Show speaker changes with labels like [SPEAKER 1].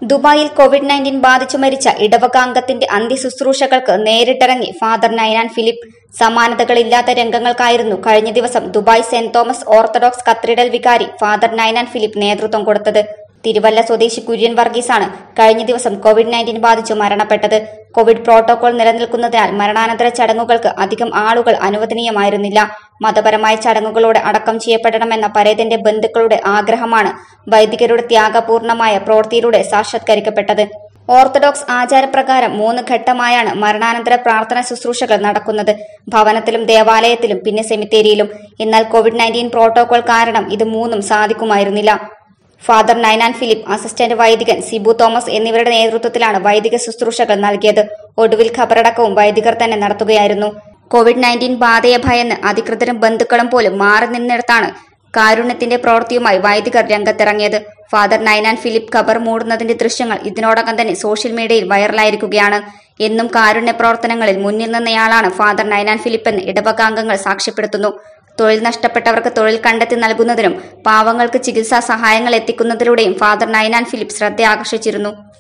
[SPEAKER 1] ദുബായിൽ Covid nineteen ബാധിച്ചു മരിച്ച ഇടവകാംഗത്തിന്റെ അന്ത്യശുശ്രൂഷകൾക്ക് നേരിട്ടിറങ്ങി ഫാദർ നൈനാൻ ഫിലിപ്പ് സമാനതകളില്ലാത്ത രംഗങ്ങൾക്കായിരുന്നു കഴിഞ്ഞ ദിവസം Dubai saint Thomas orthodox cathedral വികാരി ഫാദർ നൈനാൻ ഫിലിപ്പ് നേതൃത്വം കൊടുത്തത് തിരുവല്ല സ്വദേശി കുര്യൻ വർഗീസാണ് കഴിഞ്ഞ ദിവസം കോവിഡ് നയൻറ്റീൻ ബാധിച്ചു മരണപ്പെട്ടത് കോവിഡ് പ്രോട്ടോകോൾ നിലനിൽക്കുന്നതിനാൽ മരണാനന്തര ചടങ്ങുകൾക്ക് അധികം ആളുകൾ അനുവദനീയമായിരുന്നില്ല മതപരമായ ചടങ്ങുകളോടെ അടക്കം ചെയ്യപ്പെടണമെന്ന പരേതന്റെ ബന്ധുക്കളുടെ ആഗ്രഹമാണ് വൈദികരുടെ ത്യാഗപൂർണമായ പ്രവൃത്തിയിലൂടെ സാക്ഷാത്കരിക്കപ്പെട്ടത് ഓർത്തഡോക്സ് ആചാരപ്രകാരം മൂന്ന് ഘട്ടമായാണ് മരണാനന്തര പ്രാർത്ഥന ശുശ്രൂഷകൾ നടക്കുന്നത് ഭവനത്തിലും ദേവാലയത്തിലും പിന്നെ സെമിത്തേരിയിലും എന്നാൽ കോവിഡ് നയൻറ്റീൻ പ്രോട്ടോകോൾ കാരണം ഇത് മൂന്നും സാധിക്കുമായിരുന്നില്ല ഫാദർ നൈനാൻ ഫിലിപ്പ് അസിസ്റ്റന്റ് വൈദികൻ സിബു തോമസ് എന്നിവരുടെ നേതൃത്വത്തിലാണ് വൈദിക ശുശ്രൂഷകൾ നൽകിയത് ഒടുവിൽ ഖബറടക്കവും വൈദികർ തന്നെ നടത്തുകയായിരുന്നു കോവിഡ് നയൻറ്റീൻ ബാധയെ ഭയന്ന് അധികൃതരും ബന്ധുക്കളും പോലും മാറി നിന്നിടത്താണ് കാരുണ്യത്തിന്റെ പ്രവൃത്തിയുമായി വൈദികർ രംഗത്തിറങ്ങിയത് ഫാദർ നൈനാൻ ഫിലിപ്പ് ഖബർ മൂടുന്നതിന്റെ ദൃശ്യങ്ങൾ ഇതിനോടകം തന്നെ സോഷ്യൽ മീഡിയയിൽ വൈറലായിരിക്കുകയാണ് എന്നും കാരുണ്യ പ്രവർത്തനങ്ങളിൽ മുന്നിൽ നിന്നയാളാണ് ഫാദർ നൈനാൻ ഫിലിപ്പ് എന്ന് ഇടവകാംഗങ്ങൾ സാക്ഷ്യപ്പെടുത്തുന്നു തൊഴിൽ നഷ്ടപ്പെട്ടവർക്ക് തൊഴിൽ കണ്ടെത്തി നൽകുന്നതിനും പാവങ്ങൾക്ക് ചികിത്സാ സഹായങ്ങൾ എത്തിക്കുന്നതിലൂടെയും ഫാദർ നൈനാൻ ഫിലിപ്പ് ശ്രദ്ധ ആകർഷിച്ചിരുന്നു